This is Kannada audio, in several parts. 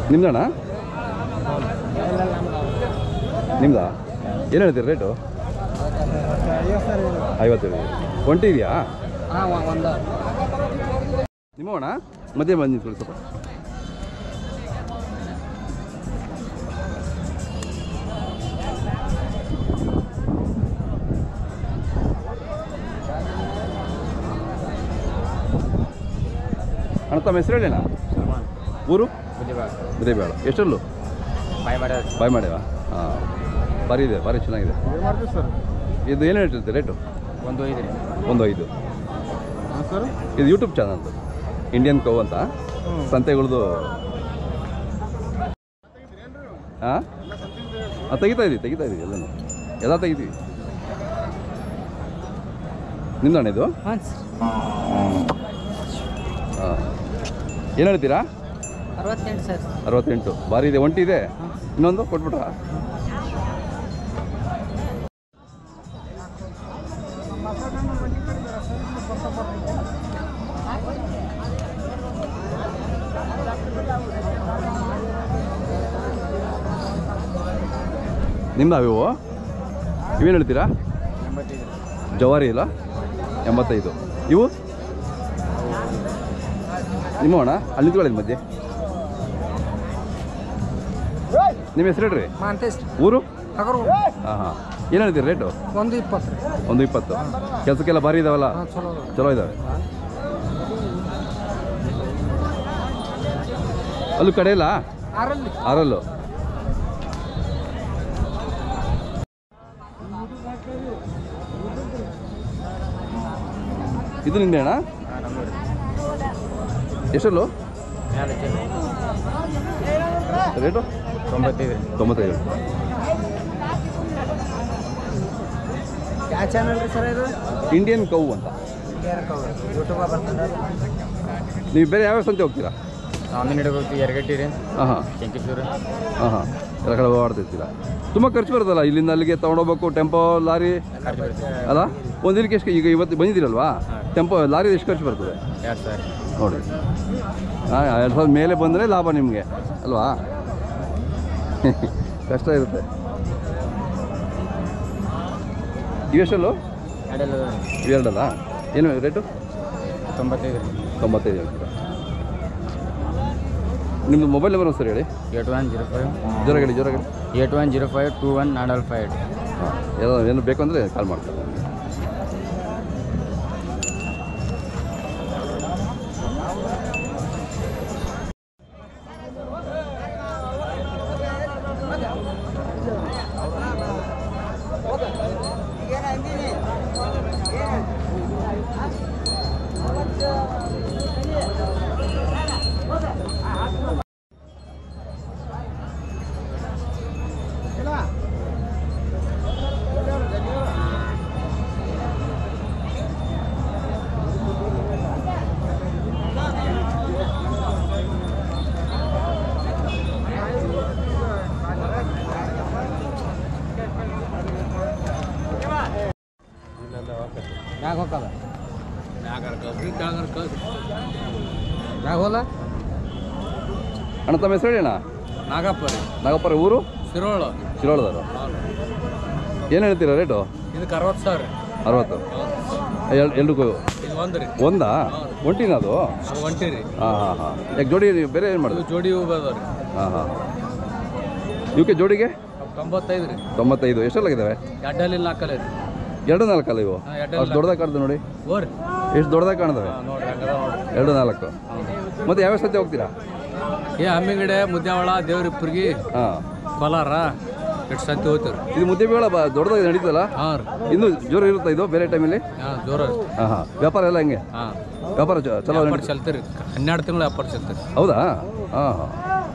ನಿಮ್ದಣ್ಣ ನಿಮ್ದಾ ಏನು ಹೇಳ್ತೀರಿ ರೇಟು ಐವತ್ತೇಳು ಒಂಟಿ ಇದೆಯಾ ಹಾಂ ಒಂದು ನಿಮ್ಮವಣ್ಣ ಮಧ್ಯೆ ಬಂದು ನಿಂತ್ಕೊಳ್ಳಿ ಸ್ವಲ್ಪ ಅಣ್ಣ ತಮ್ಮ ಹೆಸರು ಹೇಳಣ್ಣ ಊರು ಬೇಡ ಎಷ್ಟಲ್ಲೂ ಬಾಯ್ ಮಾಡೋದು ಬಾಯ್ ಮಾಡ್ಯಾವ ಹಾಂ ಭಾರಿ ಇದೆ ಭಾರಿ ಚೆನ್ನಾಗಿದೆ ಮಾಡ್ತೀವಿ ಸರ್ ಇದು ಏನು ಹೇಳ್ತಿರುತ್ತೆ ರೇಟು ಒಂದು ಐದು ರೀ ಒಂದು ಐದು ಹಾಂ ಸರ್ ಇದು ಯೂಟ್ಯೂಬ್ ಚಾನಲ್ ಇಂಡಿಯನ್ ಕೌ ಅಂತ ಸಂತೆಗಳದು ಹಾಂ ತೆಗಿತಾ ಇದೀವಿ ತೆಗಿತಾ ಇದೀವಿ ಎಲ್ಲನೂ ಎಲ್ಲ ತೆಗಿತೀವಿ ನಿಮ್ದಣ್ಣ ಇದು ಹಾಂ ಹಾಂ ಏನು ಹೇಳ್ತೀರಾ ಅರವತ್ತೆಂಟು ಸರ್ ಅರವತ್ತೆಂಟು ಭಾರಿ ಇದೆ ಒಂಟಿ ಇದೆ ಇನ್ನೊಂದು ಕೊಟ್ಬಿಟ್ರಾ ನಿಮ್ದು ಇವು ಇವೇನು ಹೇಳ್ತೀರಾ ಜವಾರಿ ಇಲ್ಲ ಎಂಬತ್ತೈದು ಇವು ನಿಮ್ಮ ಅಣ್ಣ ಅಲ್ಲಿ ನಿಂತ್ಕೊಳ್ಳಿ ಮಧ್ಯೆ ನಿಮ್ಮ ಹೆಸರು ಹೇಳ್ರಿ ಮಾಂತೇಶ್ ಊರು ಹಗರು ಹಾಂ ಹಾಂ ಏನು ಹೇಳ್ತೀರಿ ರೇಟು ಒಂದು ಇಪ್ಪತ್ತು ರೀ ಒಂದು ಇಪ್ಪತ್ತು ಕೆಲಸಕ್ಕೆಲ್ಲ ಭಾರಿ ಇದಾವಲ್ಲ ಹಾಂ ಚಲೋ ಅದ. ಚಲೋ ಇದಾವೆ ಅಲ್ಲೂ ಕಡೆ ಇಲ್ಲ ಆರಲ್ಲಿ ಆರಲ್ಲು ಇದು ನಿಂದೆ ಅಣ್ಣ ಎಷ್ಟಲ್ಲು ರೇಟು ತೊಂಬತ್ತೈದು ತೊಂಬತ್ತೈದು ಯಾವ ಚಾನಲ್ ರೀ ಸರ್ ಇದು ಇಂಡಿಯನ್ ಕೌ ಅಂತ ಯೂಟ್ಯೂಬ್ ಬರ್ತದೆ ನೀವು ಬೇರೆ ಯಾವ ಸಂತೆ ಹೋಗ್ತೀರಾ ಆಮೇಲೆ ಹಿಡಿದು ಹೋಗ್ತೀವಿ ಎರಗಟ್ಟಿ ರೀ ಹಾಂ ಹಾಂ ಕೆಂಕಿಸೂರು ಹಾಂ ಹಾಂ ಎಲ್ಲ ಕಡೆ ಓಡಾಡ್ತಿರ್ತೀರಾ ತುಂಬ ಖರ್ಚು ಬರುತ್ತಲ್ಲ ಇಲ್ಲಿಂದ ಅಲ್ಲಿಗೆ ತೊಗೊಂಡೋಗ್ಬೇಕು ಟೆಂಪೋ ಲಾರಿ ಅಲ್ಲ ಒಂದು ದಿನಕ್ಕೆ ಎಷ್ಟು ಈಗ ಇವತ್ತು ಬಂದಿದ್ದೀರಲ್ವಾ ಟೆಂಪೋ ಲಾರಿ ಎಷ್ಟು ಖರ್ಚು ಬರ್ತದೆ ಎರಡು ಸಾವಿರ ನೋಡಿ ಹಾಂ ಎರಡು ಸಾವಿರ ಮೇಲೆ ಬಂದರೆ ಲಾಭ ನಿಮಗೆ ಅಲ್ವಾ ಕಷ್ಟ ಇರುತ್ತೆ ಇವೆಷ್ಟಲ್ಲು ಅಡೆಲ್ಲ ಇವೆರಡಲ್ಲ ಏನು ರೇಟು ತೊಂಬತ್ತೈದು ರೀ ತೊಂಬತ್ತೈದು ಹೇಳ್ತೀರಾ ನಿಮ್ಮದು ಮೊಬೈಲ್ ನಂಬರ್ ಸರ್ ಹೇಳಿ ಏಟ್ ಒನ್ ಜೀರೋ ಫೈವ್ ಜೋರಾಗಡಿ ಜೋರಾಗಡಿ eight one zero five two one ನಾಡಲ್ ಫೈವ್ ಏಟ್ ಹಾಂ ಏನೋ ಏನು ಬೇಕು ಅಂದರೆ ಕಾಲ್ ಮಾಡ್ತಾರೆ ಮ್ಯಾಗ ಹೋಗಲ್ಲ ಮ್ಯಾಗ ಹೋಲ ಅಣ್ಣ ತಮ್ಮ ಹೆಸರು ಹೇಳಿ ಅಣ್ಣ ನಾಗಪ್ಪ ರೀ ನಾಗಪ್ಪರ ಊರು ಸಿರೋಳು ಶಿರೋಳದವರು ಏನು ಹೇಳ್ತೀರಾ ರೇಟು ಇದಕ್ಕೆ ಅರವತ್ತು ಸಾವಿರ ಅರವತ್ತು ಎಲ್ ಎಲ್ರಿಗೂ ಇದು ಒಂದು ರೀ ಒಂದಾ ಒಂಟಿನ ಅದು ಅದು ಒಂಟಿ ರೀ ಹಾಂ ಹಾಂ ಹಾಂ ಯಾಕೆ ಜೋಡಿ ನೀವು ಬೇರೆ ಏನು ಮಾಡೋದು ಜೋಡಿ ಹೂ ಅದಾವ ರೀ ಹಾಂ ಹಾಂ ಇವಕ್ಕೆ ಜೋಡಿಗೆ ತೊಂಬತ್ತೈದು ರೀ ತೊಂಬತ್ತೈದು ಎಷ್ಟೆಲ್ಲಾಗಿದ್ದಾವೆ ಎಡ್ಡಲ್ಲಿ ನಾಲ್ಕಲ್ಲ ರೀ ಎರಡು ನಾಲ್ಕಲ್ಲ ಇವು ಹಾಂ ಎಡ್ಡಲ್ಲಿ ಅಷ್ಟು ದೊಡ್ಡದಾಗಿ ಕಾಣ್ತದೆ ನೋಡಿ ಓರಿ ಎಷ್ಟು ದೊಡ್ಡದಾಗಿ ಕಾಣ್ತವೆ ಹಾಂ ನೋಡ್ರಿ ಹಂಗದ ನೋಡ್ರಿ ಎರಡು ನಾಲ್ಕು ಮತ್ತೆ ಯಾವ್ಯಾವ ಸತಿ ಹೋಗ್ತೀರಾ ಏ ಹಮ್ಮಿಗಡೆ ಮುದ್ಯಾವಳ ದೇವ್ರಿಪ್ಪರಿಗೆ ಹಾಂ ಕೋಲಾರ ಎಷ್ಟು ಸಂತಿ ಹೋಗ್ತೀವಿ ಇದು ಮುದ್ದೆ ಬೇಳ ಬ ದೊಡ್ಡದಾಗಿ ನಡೀತಲ್ಲ ಹಾಂ ರೀ ಇನ್ನೂ ಜೋರ ಇರುತ್ತಾ ಇದು ಬೇರೆ ಟೈಮಲ್ಲಿ ಹಾಂ ಜೋರ ಹಾಂ ಹಾಂ ವ್ಯಾಪಾರ ಎಲ್ಲ ಹೆಂಗೆ ಹಾಂ ವ್ಯಾಪಾರ ಚ- ಚಲೋ ವ್ಯಾಪಾರ ನಡೀತದೆ ಚಲ್ತೀರಿ ಹನ್ನೆರಡು ತಿಂಗಳು ವ್ಯಾಪಾರ ಚಲ್ತೀರಿ ಹೌದಾ ಹಾಂ ಹಾಂ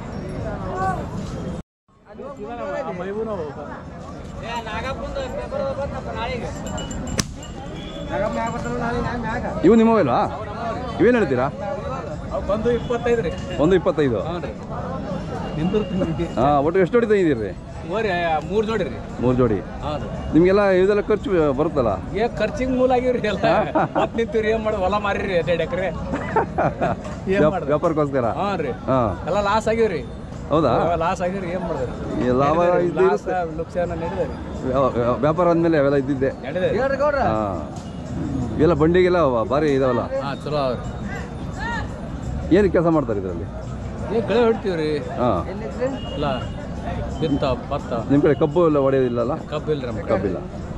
ಇವು ನಿಮ್ಮವಲ್ವಾ ಇವೇನು ಹೇಳ್ತೀರಾ ಬಂದು ಇಪ್ಪತ್ತೈದು ರೀ ಒಂದು ಇಪ್ಪತ್ತೈದು ಹಾಂ ರೀ ನಿಂದಿರ್ತೀನಿ ಹಾಂ ಒಟ್ಟು ಎಷ್ಟು ಜೋಡಿ ತೆಗಿದ್ದೀರಿ ಓರಿ ಮೂರು ಜೋಡಿ ರೀ ಮೂರು ಜೋಡಿ ಹಾಂ ರೀ ನಿಮಗೆಲ್ಲ ಇದೆಲ್ಲ ಖರ್ಚು ಬರುತ್ತಲ್ಲ ಏ ಖರ್ಚಿಗೆ ಮೂಲ ಆಗಿವ್ರಿ ಎಲ್ಲ ಮತ್ತೆ ನಿಂತೀರಿ ಏನು ಮಾಡೋದು ಹೊಲ ಮಾರಿರಿ ಎರಡು ಎಕರೆ ಏನ್ ವ್ಯಾಪ್- ಮಾಡೋದು? ವ್ಯಾಪಾರಕ್ಕೋಸ್ಕರ ಹಾಂ ರೀ ಹಾಂ ಎಲ್ಲ ಲಾಸ್ ಆಗಿವ್ರಿ ಹೌದಾ ಲಾಸ್ ಆಗಿದ್ರೆ ಏನು ಮಾಡಿದ್ರು ಈ ಲಾಭ ಇದು ಲಾಸ್ ಲುಕ್ಸಾನ ನಡೆದರೆ ವ್ಯಾಪ- ವ್ಯಾಪ- ವ್ಯಾಪಾರ ಅಂದಮೇಲೆ ಅವೆಲ್ಲ ಇದ್ದಿದ್ದೆ ನಡೆದರೆ ಹಾಂ ಇವೆಲ್ಲ ಬಂಡಿಗೆಲ್ಲ ಭಾರಿ ಇದಾವಲ್ಲ ಹಾಂ ಚಲೋ ಅವ್ರಿ ಏನು ಕೆಲಸ ಮಾಡ್ತಾರೆ ಇದರಲ್ಲಿ ಏ ಕಳೆ ಹೊಡಿತೀವಿ ರೀ ಹಾಂ ಇಲ್ಲ ಬಿತ್ತ ಭತ್ತ ನಿಮ್ಮ ಕಡೆ ಕಬ್ಬು ಎಲ್ಲ ಹೊಡೆಯೋದಿಲ್ಲಲ್ಲ ಕಬ್ಬು ಇಲ್ಲ ನಮ್ಮ ಕಬ್ಬಿಲ್ಲ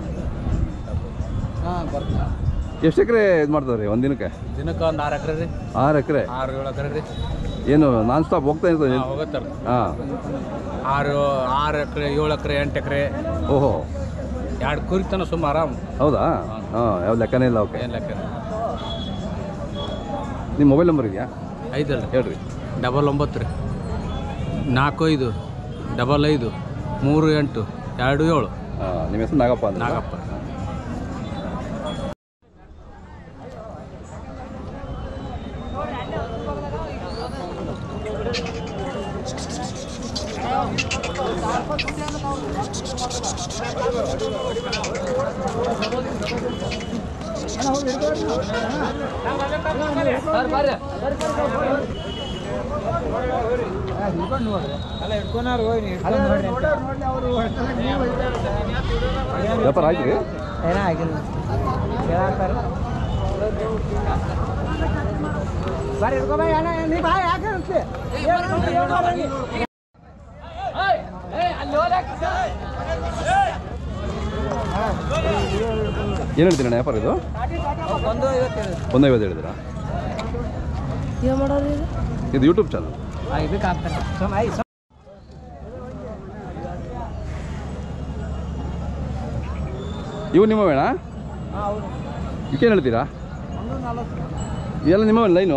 ಹಾಂ ಬರ್ತಾ ಎಷ್ಟು ಎಕರೆ ಇದು ಮಾಡ್ತಾರೆ ರೀ ಒಂದು ದಿನಕ್ಕೆ ದಿನಕ್ಕೆ ಒಂದು ಆರು ಎಕರೆ ರೀ ಆರು ಎಕರೆ ಆರು ಏಳು ಎಕರೆ ರೀ ಏನು ನಾನ್ ಸ್ಟಾಪ್ ಹೋಗ್ತಾ ಇರ್ತದೆ ಹಾಂ ಹೋಗತ್ತಾರ ಹಾಂ ಆರು ಆರು ಎಕರೆ ಏಳು ಎಕರೆ ಎಂಟು ಎಕರೆ ಓಹೋ ಎರಡು ಕುರಿತನ ಸುಮ್ಮ ಆರಾಮ್ ಹೌದಾ ಹಾಂ ಯಾವ ಲೆಕ್ಕನೇ ಇಲ್ಲ ಓಕೆ ಏನು ಲೆಕ್ಕ ನಿಮ್ಮ ಮೊಬೈಲ್ ನಂಬರ್ ಇದೆಯಾ ಐದಲ್ಲ ಹೇಳ್ರಿ ಡಬಲ್ ಒಂಬತ್ತು ರೀ ನಾಲ್ಕು ಐದು ಡಬಲ್ ಐದು ಮೂರು ಎಂಟು ಎರಡು ಏಳು ಹಾಂ ನಿಮ್ಮ ಹೆಸರು ನಾಗಪ್ಪ ಅಂತ ನಾಗಪ್ಪ ವ್ಯಾಪಾರ ಆಯ್ತು ರೀ ಏನು ಹೇಳ್ತೀರಿ ಅಣ್ಣ ವ್ಯಾಪಾರ ಇದು ಒಂದು ಐವತ್ತು ಹೇಳಿದ್ರಾ ಏನು ಮಾಡೋರು ಇದು ಇದು ಯೂಟ್ಯೂಬ್ ಚಾನಲ್ ಇದಕ್ಕೆ ಹಾಕ್ತಾರೆ ಇವು ನಿಮ್ಮವೇಣ ಇವಕ್ಕೇನು ಹೇಳ್ತೀರಾ ಇವೆಲ್ಲ ನಿಮ್ಮವೇ ಲೈನು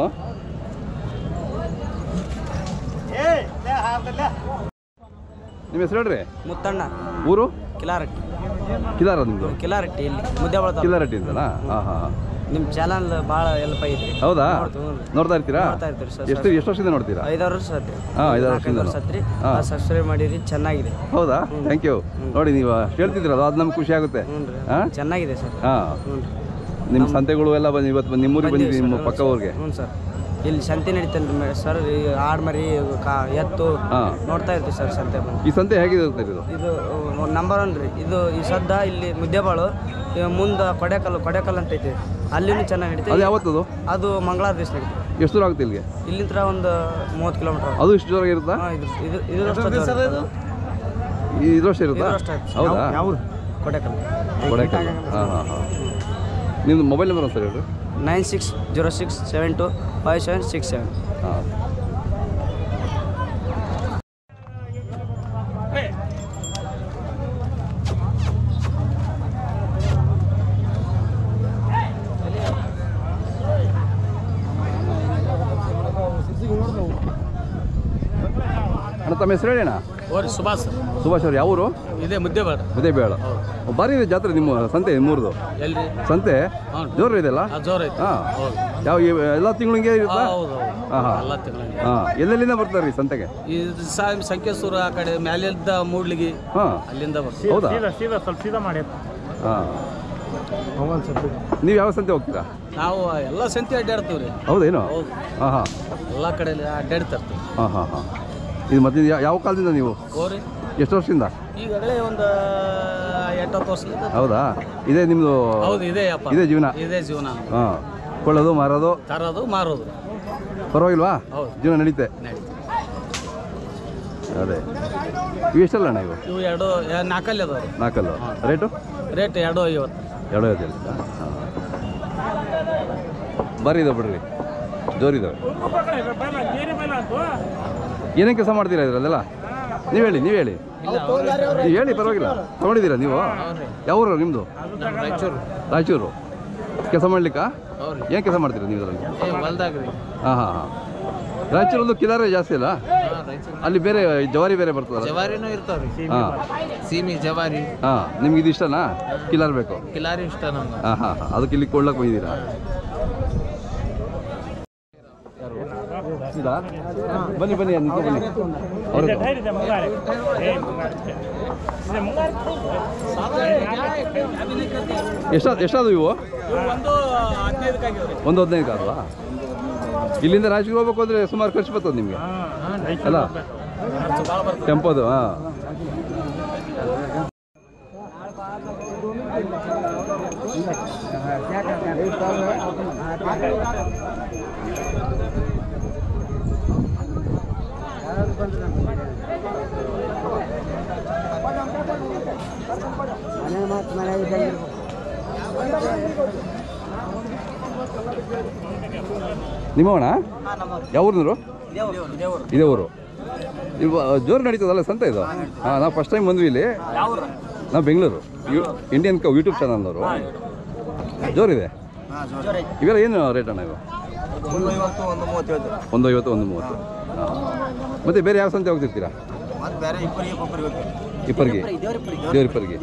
ನಿಮ್ಮ ಹೆಸರು ಹೇಳ್ರಿ ಮುತ್ತಣ್ಣ ಊರು ಕಿಲಾರಟ್ಟಿ ಕಿಲಾರ ನಿಮ್ಮದು ಕಿಲಾರಟ್ಟಿ ಇಲ್ಲಿ ಮುದ್ದೆ ಬಳತಾವ ಕಿಲಾರಟ್ಟಿ ಅಂತನಾ ಹಾಂ ಹಾಂ ಹಾಂ ನಿಮ್ಮ ಚಾನಲ್ ಭಾಳ ಹೆಲ್ಪ್ ಐತ್ರಿ ಹೌದಾ ನೋಡ್ತೀವಿ, ಹ್ಞೂ. ನೋಡ್ತಾ ಇರ್ತೀರಾ ನೋಡ್ತಾ ಇರ್ತೀರಿ ಸರ್ ಎಷ್ಟು ಎಷ್ಟು ವರ್ಷದಿಂದ ನೋಡ್ತೀರಾ ಐದಾರು ವರ್ಷ ಆತ್ರಿ ಹಾಂ ಐದಾರು ನಾಲ್ಕೈದು ವರ್ಷದಿಂದ ವರ್ಷ ಆತ್ರಿ ಹಾಂ ಸಬ್ಸ್ಕ್ರೈಬ್ ಮಾಡಿರಿ ಚೆನ್ನಾಗಿದೆ ಹೌದಾ ಥ್ಯಾಂಕ್ ಯು ನೋಡಿ ನೀವು ಹೇಳ್ತಿದ್ರಲ್ಲ ಅದು ನಮ್ಗೆ ಖುಷಿ ಆಗುತ್ತೆ ಹ್ಞೂ ರೀ ಹಾಂ ಚೆನ್ನಾಗಿದೆ ಸರ್ ಹಾಂ ಹ್ಞೂ ರೀ ನಿಮ್ಮ ಸಂತೆಗಳು ಎಲ್ಲ ಬಂದು ಇವತ್ತು ಬಂದು ನಿಮ್ಮೂರಿಗೆ ಬಂದಿದ್ದೀವಿ ನಿಮ್ಮ ಪಕ್ಕ ಊರಿಗೆ ಹ್ಞೂ ಸರ್ ಇಲ್ಲಿ ಸಂತೆ ನಡೀತಾನೆ ಸರ್ ಈ ಆಡ್ ಮರಿ ಕಾ ಎತ್ತು ಹಾಂ ನೋಡ್ತಾ ಇರ್ತೀವಿ ಸರ್ ಸಂತೆ ಬಂದು ಈ ಸಂತೆ ಹೇಗಿರುತ್ತೆ ಇದು ಇದು ನಂಬರ್ ಒನ್ ರೀ ಇದು ಈ ಸದ್ದ ಇಲ್ಲಿ ಮುದ್ದೆಬಾಳು ಮುಂದೆ ಕೊಡೆಕಲ್ಲು ಕೊಡೆಕಲ್ಲು ಅಂತ ಐತಿ ಅಲ್ಲಿನೂ ಚೆನ್ನಾಗಿ ಅದು ನಡೀತದೆ ಯಾವತ್ತದು ಅದು ಮಂಗಳವಾರ ದಿವಸ ನಡೀತದೆ ಎಷ್ಟು ದೂರ ಆಗುತ್ತೆ ಇಲ್ಲಿಗೆ ಇಲ್ಲಿಂದ ಒಂದು ಮೂವತ್ತು ಕಿಲೋಮೀಟರ್ ಅದು ಇಷ್ಟು ಜೋರಾಗಿ ಇರುತ್ತಾ ಹಾಂ ಇದು ಇದು ಇದು ಈ ಇದರಷ್ಟು ಇರುತ್ತಾ ಅಷ್ಟೇ ಹೌದಾ ಕೊಡೆಕಲ್ ಕೊಡೈಕಲ್ ಹಾಂ ಹಾಂ ಹಾಂ ನಿಮ್ಮದು ಮೊಬೈಲ್ ನಂಬರ್ ಒಂದು ಸರಿ ಹೇಳ್ರಿ nine six zero six seven two five seven six seven ಹಾಂ ಅಣ್ಣ ತಮ್ಮ ಹೆಸರು ಹೇಳಿ ಅಣ್ಣ ಓರಿ ಸುಭಾಷ್ ಸುಭಾಷ್ ಅವ್ರು ಯಾವ ಊರು ಇದೇ ಮುದ್ದೆ ಬೇಡ ಮುದ್ದೆ ಬೇಳ ಭಾರಿ ಇದೆ ಜಾತ್ರೆ ನಿಮ್ಮ ಸಂತೆ ನಿಮ್ಮೂರ್ದು ಎಲ್ರಿ ಸಂತೆ ಹ್ಞೂ ಜೋರು ಇದೆಯಲ್ಲ ಅದು ಜೋರ್ ಐತಿ ಹಾಂ ಹೌದು ಯಾವ ಈ ಎಲ್ಲ ತಿಂಗಳಿಗೆ ಇರುತ್ತಾ ಹೌದು ಹಾಂ ಹಾಂ ಎಲ್ಲ ತಿಂಗಳಿಗೆ ಹಾಂ ಎಲ್ಲೆಲ್ಲಿಂದ ಬರ್ತಾರೆ ರೀ ಸಂತೆಗೆ ಇದು ಸಾ ಸಂಕೇಶ್ವರ ಆ ಕಡೆ ಮ್ಯಾಲಿದ್ದ ಮೂಡ್ಲಿಗಿ ಹಾಂ ಅಲ್ಲಿಂದ ಬರ್ತೀವಿ ಹೌದಾ ಸೀದಾ ಸ್ವಲ್ಪ ಸೀದಾ ಮಾಡಿ ಹಾಂ ನೀವು ಯಾವ ಸಂತೆ ಹೋಗ್ತೀರಾ ನಾವು ಎಲ್ಲ ಸಂತಿ ಅಡ್ಡಾಡ್ತೀವಿ ರೀ ಹೌದೇನು ಹೌದು ಹಾಂ ಹಾಂ ಎಲ್ಲ ಕಡೆ ಅಡ್ಡಾಡ್ತಾ ಇರ್ತೀವಿ ಹಾಂ ಹಾಂ ಹಾಂ ಇದು ಮತ್ತೆ ಯಾ- ಯಾವ ಕಾಲದಿಂದ ನೀವು ಹೋರಿ ಎಷ್ಟು ವರ್ಷದಿಂದ ಈಗಾಗಲೇ ಒಂದು ಎಂಟತ್ತು ವರ್ಷದಿಂದ ಹೌದಾ ಇದೇ ನಿಮ್ಮದು ಹೌದು ಇದೇ ವ್ಯಾಪಾರ ಇದೇ ಜೀವನ ಇದೇ ಜೀವನ ಹಾಂ ಕೊಳ್ಳೋದು ಮಾರೋದು ತರೋದು ಮಾರೋದು ಪರವಾಗಿಲ್ವಾ ಹೌದು. ಜೀವನ ನಡೀತೆ ನಡೀತದೆ ಅದೇ ಇವು ಎಷ್ಟಲ್ಲ ಅಣ್ಣ ಇವು ಇವು ಎರಡು ಎ- ನಾಲ್ಕಲ್ಲಿ ಅದಾವ ರೀ ನಾಲ್ಕಲ್ಲು ರೇಟು ರೇಟ್ ಎರಡು ಐವತ್ತು ಎರಡು ಐವತ್ತು ಹೇಳ್ತಾ ಹಾಂ ಬರೀ ಇದಾವೆ ಬಿಡ್ರಿ ಜೋರಿದ್ದಾವೆ ಏನೇನು ಕೆಲಸ ಮಾಡ್ತೀರಾ ಇದರಲ್ಲೆಲ್ಲ ನೀವು ಹೇಳಿ ನೀವು ಹೇಳಿ ನೀವು ಹೇಳಿ ಪರವಾಗಿಲ್ಲ ತೊಗೊಂಡಿದ್ದೀರಾ ನೀವು ಯಾವ ಊರು ನಿಮ್ಮದು ರಾಯಚೂರು ರಾಯಚೂರು ಕೆಲಸ ಮಾಡ್ಲಿಕ್ಕಾ ಹೌದು ಏನು ಕೆಲಸ ಮಾಡ್ತೀರಾ ನೀವು ಇದರಲ್ಲಿ ಏ ಹೊಲ್ದಾಗ ರೀ ಹಾಂ ಹಾಂ ಹಾಂ ರಾಯಚೂರಲ್ಲೂ ಕಿಲಾರೆ ಜಾಸ್ತಿ ಅಲ್ಲ ರಾಯಚೂರು ಅಲ್ಲಿ ಬೇರೆ ಜವಾರಿ ಬೇರೆ ಬರ್ತದಲ್ಲ ಜವಾರಿನೂ ಇರ್ತಾವ ರೀ ಹಾಂ ಸೀಮಿ ಜವಾರಿ ಹಾಂ ನಿಮ್ಗೆ ಇದು ಇಷ್ಟನಾ ಕಿಲಾರ್ ಬೇಕು ಕಿಲಾರಿ ಇಷ್ಟ ನಮ್ಗೆ ಹಾಂ ಹಾಂ ಹಾಂ ಅದಕ್ಕೆ ಇಲ್ಲಿ ಕೊಳ್ಳಕ್ಕೆ ಬಂದಿದ್ದೀರಾ ಇದಾ? ಬನ್ನಿ ಬನ್ನಿ ಅಲ್ಲಿ ನಿಂತ್ಕೊ ಬನ್ನಿ ಅವ್ರದ್ದು. ಎಷ್ಟ ಎಷ್ಟಾದವು ಇವು ಒಂದು ಹದಿನೈದಕ್ಕಾಗ್ಯಾವ ರೀ ಒಂದು ಹದಿನೈದು ಅಲ್ವಾ ಇಲ್ಲಿಂದ ರಾಜಕೀಯ ಹೋಗ್ಬೇಕು ಅಂದರೆ ಸುಮಾರು ಖರ್ಚು ಬರ್ತದೆ ನಿಮಗೆ ಅಲ್ಲ ಟೆಂಪೋದು ಹಾಂ ನಿಮ್ಮವಣ ಯಾವ ಊರಿನವರು ಇದೇ ಊರು ಇವ ಜೋರು ನಡೀತದಲ್ಲ ಸಂತ ಇದು ಹಾಂ ನಾವು ಫಸ್ಟ್ ಟೈಮ್ ಬಂದ್ವಿ ಇಲ್ಲಿ ನಾವು ಬೆಂಗಳೂರು ಯು ಇಂಡಿಯನ್ ಕವ್ ಯೂಟ್ಯೂಬ್ ಚಾನಲ್ನವರು ಜೋರಿದೆ ಇವೆಲ್ಲ ಏನು ರೇಟ್ ಅಣ್ಣ ಇವು ಒಂದು ಐವತ್ತು ಒಂದು ಮೂವತ್ತೇಳು ಒಂದು ಐವತ್ತು ಒಂದು ಮೂವತ್ತು ಹಾಂ ಮತ್ತು ಬೇರೆ ಯಾವ ಸಂತೆ ಹೋಗ್ತಿರ್ತೀರಾ ಮತ್ತು ಬೇರೆ ಇಬ್ಬರಿಗೆ ಒಬ್ಬರಿಗೆ ಇಪ್ಪರಿಗೆ ದೇವ್ರಿಪ್ಪರಿಗೆ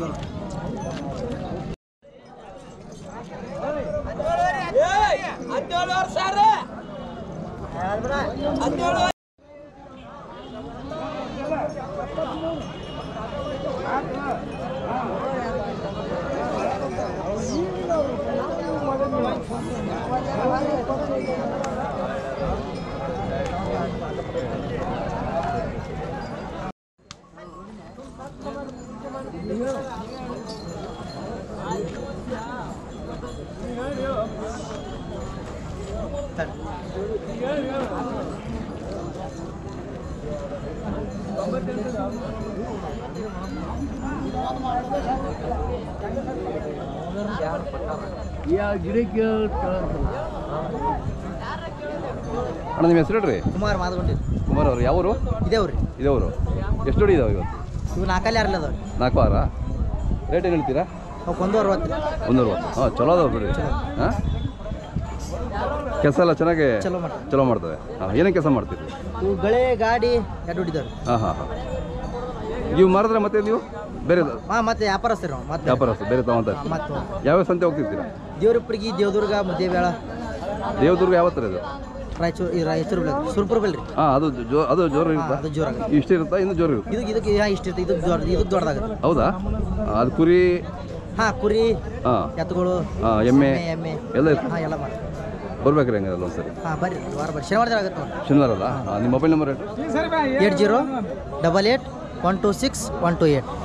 ಅಣ್ಣ ನಿಮ್ಮ ಹೆಸರು ಹೇಳ್ರಿ ಕುಮಾರ್ ಮಾದ್ಕೊಂಡಿ ಕುಮಾರ್ ಅವರು ಯಾವ ಊರು ಇದೇವ್ರಿ ಇದೇ ಊರು ಎಷ್ಟು ಜೋಡಿ ಇದಾವೆ ಇವತ್ತು ಇವು ನಾಲ್ಕಲ್ಲಿ ಯಾರಲ್ಲ ಅದಾವ್ರಿ ನಾಲ್ಕು ವಾರ ರೇಟ್ ಏನು ಹೇಳ್ತೀರಾ ಅವಕ್ಕೆ ಒಂದು ಅರವತ್ತು ರೀ ಒಂದು ಅರವತ್ತು ಹಾಂ ಚಲೋ ಅದಾವೆ ಬಿಡಿ ಹಾಂ ಕೆಲಸ ಎಲ್ಲ ಚೆನ್ನಾಗಿ ಚಲೋ ಮಾಡ್ತಾರೆ ಚಲೋ ಮಾಡ್ತವೆ ಹಾಂ ಏನೇನು ಕೆಲಸ ಮಾಡ್ತೀರಿ ಇವು ಗಳೆ ಗಾಡಿ ಎರಡು ಹೊಡಿದಾವ್ರಿ ಹಾಂ ಹಾಂ ಹಾಂ ನೀವು ಮಾರಿದ್ರೆ ಮತ್ತೆ ನೀವು ಬೇರೆ ಹಾಂ ಮತ್ತೆ ವ್ಯಾಪಾರಸ್ಥರು ನಾವು ಮತ್ತೆ ವ್ಯಾಪಾರಸ್ಥರು ಬೇರೆ ತಗೊಂತ ಮತ್ತು ಯಾವ್ಯಾವ ಸಂತೆ ಹೋಗ್ತಿರ್ತೀರಾ ದೇವ್ರಿಪ್ಪರಿಗೆ ದೇವದುರ್ಗ ಮುದ್ದೇಬೇಳ ದೇವದುರ್ಗ ಯಾವತ್ತರ ಇದು ರಾಯಚೂರು ಈ ರಾಯಚೂರು ಬೆಳೆ ಸುರ್ಪುರ ಬೆಳೆ ರೀ ಹಾಂ ಅದು ಜೋ ಅದು ಜೋರು ಹಾಂ ಇರುತ್ತಾ ಅದು ಜೋರಾಗ ಇಷ್ಟು ಇರುತ್ತಾ ಇನ್ನು ಜೋರು ಇರುತ್ತೆ ಇದಕ್ಕೆ ಇದಕ್ಕೆ ಹಾಂ ಇಷ್ಟು ಇರುತ್ತೆ ಇದಕ್ಕೆ ದೊಡ್ಡ ಇದಕ್ಕೆ ದೊಡ್ಡದಾಗುತ್ತೆ ಹೌದಾ ಅದು ಕುರಿ ಹಾಂ ಕುರಿ ಹಾಂ ಎತ್ತುಗಳು ಹಾಂ ಎಮ್ಮೆ ಎಮ್ಮೆ ಎಲ್ಲ ಇರ್ತದೆ ಹಾಂ ಎಲ್ಲ ಮಾಡಿ ಬರ್ಬೇಕ್ರಿ ಹಂಗಾರೆ ಒಂದ್ಸರಿ ಹಾಂ ಬರ್ರಿ ವಾರ ಬರ್ರಿ ಶನಿವಾರ ಆಗುತ್ತೆ ನೋಡಿ ಶನಿವಾರ ಅಲ್ಲ ಹಾಂ ನಿಮ್ಮ ಮೊಬೈಲ್ ನಂಬರ್ ಹೇಳಿ eight zero double eight one two six one two eight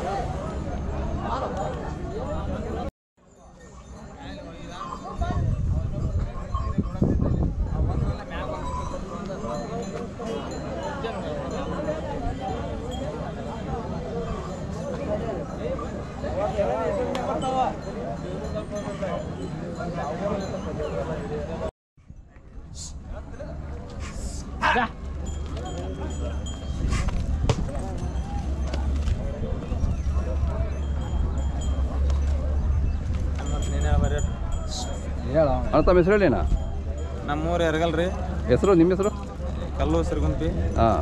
ಅಣ್ಣ ತಮ್ಮ ಹೆಸರು ಹೇಳಿ ಅಣ್ಣ ನಮ್ಮೂರು ಎರಗಲ್ರಿ ಹೆಸರು ನಿಮ್ಮ ಹೆಸರು ಕಲ್ಲು ಸಿರ್ಗುಂಪಿ ಹಾಂ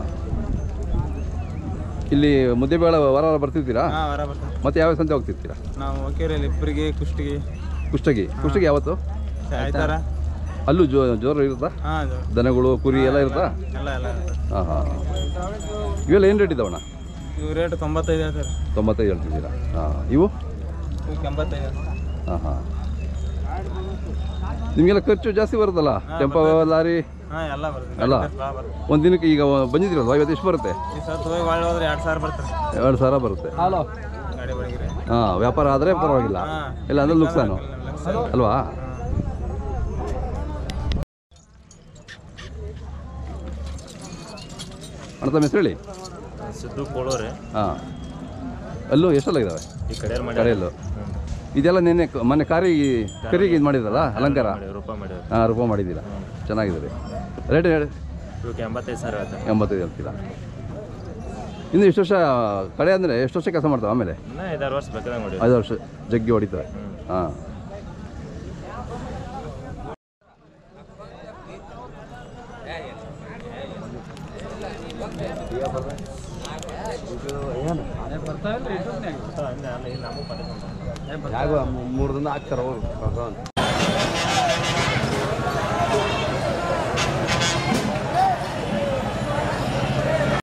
ಇಲ್ಲಿ ಮುದ್ದೆಬೇಳ ವಾರ ವಾರ ಬರ್ತಿರ್ತೀರಾ ಹಾಂ ವರ ಬರ್ತಾರೆ ಮತ್ತೆ ಯಾವ ಸಂತೆ ಹೋಗ್ತಿರ್ತೀರಾ ನಾವು ಒಕ್ಕೇರಿಯಲ್ಲಿ ಇಬ್ಬರಿಗೆ ಕುಷ್ಟಿಗೆ ಕುಷ್ಟಗಿ ಕುಷ್ಟಗಿ ಯಾವತ್ತು ಆಯ್ತಾರ ಅಲ್ಲೂ ಜೋ ಜೋರು ಇರುತ್ತಾ ಹಾಂ ದನಗಳು ಕುರಿ ಎಲ್ಲ ಇರುತ್ತಾ ಎಲ್ಲ ಎಲ್ಲ ಹಾಂ ಹಾಂ ಇವೆಲ್ಲ ಏನು ರೇಟ್ ಇದಾವಣ್ಣ ಇವು ರೇಟ್ ತೊಂಬತ್ತೈದು ಹೇಳ್ತಾರೆ ತೊಂಬತ್ತೈದು ಹೇಳ್ತಿದ್ದೀರಾ ಹಾಂ ಇವು ಇವಕ್ಕೆ ಎಂಬತ್ತೈದು ಹಾಂ ಹಾಂ ನಿಮಗೆಲ್ಲ ಖರ್ಚು ಜಾಸ್ತಿ ಬರುತ್ತಲ್ಲ ಟೆಂಪೋ ಲಾರಿ ಹಾಂ ಎಲ್ಲ ಬರ್ತದೆ ಅಲ್ಲ? ಭಾಳ ಬರ್ತದೆ ಒಂದು ದಿನಕ್ಕೆ ಈಗ ಬಂದಿದ್ದೀರಲ್ವ ಇವತ್ತು ಎಷ್ಟು ಬರುತ್ತೆ ಈ ಸತ್ ಹೋಗಿ ಒಳ್ಳೆ ಹೋದ್ರೆ ಎರಡು ಸಾವಿರ ಬರ್ತಾರೆ ಎರಡು ಸಾವಿರ ಬರುತ್ತೆ ಗಾಡಿ ಬಡಗಿರಿ ಹಾಂ ವ್ಯಾಪಾರ ಆದರೆ ಪರವಾಗಿಲ್ಲ ಹಾಂ. ಇಲ್ಲ ಅಂದ್ರೆ ನುಕ್ಸಾನು ಅಲ್ವಾ ಅಣ್ಣ ತಮ್ಮ ಹೆಸರು ಹೇಳಿ ಸಿದ್ದು ಕೋಳೋರೆ ಹಾಂ ಅಲ್ಲೂ ಎಷ್ಟೆಲ್ಲ ಇದ್ದಾವೆ ಈ ಕಡೆ ಮಾಡಿ ಕಡೆಯಲ್ಲೂ ಇದೆಲ್ಲ ನಿನ್ನೆ ಕ- ಮೊನ್ನೆ ಕಾರಿ ಕರಿಗೆ ಇದು ಮಾಡಿದ್ರಲ್ಲ ಅಲಂಕಾರ ರೂಪಾಯಿ ಮಾಡಿ ಹಾಂ ರೂಪಾಯಿ ಮಾಡಿದ್ದೀರಾ ಚೆನ್ನಾಗಿದೆ ರೀ ರೇಟ್ ಹೇಳಿ ಇವಕ್ಕೆ ಎಂಬತ್ತೈದು ಸಾವಿರ ಹೇಳ್ತಾರೆ ಎಂಬತ್ತೈದು ಹೇಳ್ತೀರಾ ಇನ್ನು ಎಷ್ಟು ವರ್ಷ ಕಡೆ ಅಂದರೆ ಎಷ್ಟು ವರ್ಷ ಕೆಲಸ ಮಾಡ್ತಾವೆ ಆಮೇಲೆ ಇನ್ನೂ ಐದಾರು ವರ್ಷ ಬೇಕಾದಂಗೆ ಮಾಡಿ ಐದು ವರ್ಷ ಜಗ್ಗಿ ಹೊಡಿತವೆ ಹಾಂ ನಮಗೂ ಮೂರು ದಿನ ಹಾಕ್ತಾರೆ ಅವರು